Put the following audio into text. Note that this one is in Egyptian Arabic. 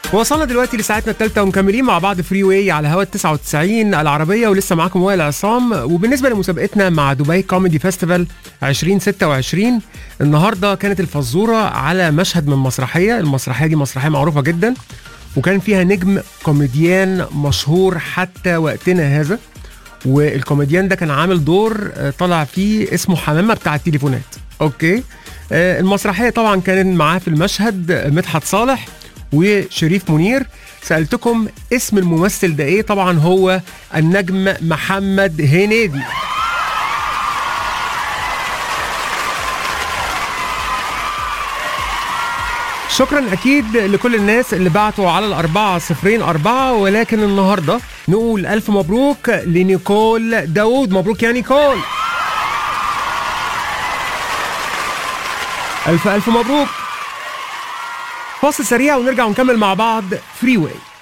وصلنا دلوقتي لساعتنا الثالثة ومكملين مع بعض فري واي على هوا 99 العربية ولسه معاكم وائل عصام وبالنسبة لمسابقتنا مع دبي كوميدي فيستيفال 2026 النهاردة كانت الفزورة على مشهد من مسرحية المسرحية دي مسرحية معروفة جدا وكان فيها نجم كوميديان مشهور حتى وقتنا هذا والكوميديان ده كان عامل دور آه، طلع فيه اسمه حمامة بتاع التليفونات اوكي آه، المسرحية طبعا كان معاه في المشهد آه، مدحت صالح وشريف منير سألتكم اسم الممثل ده ايه طبعا هو النجم محمد هنيدي شكرا اكيد لكل الناس اللي بعتوا على الاربعة صفرين اربعة ولكن النهاردة نقول الف مبروك لنيكول داوود مبروك يا نيكول الف الف مبروك فاصل سريع ونرجع ونكمل مع بعض فري واي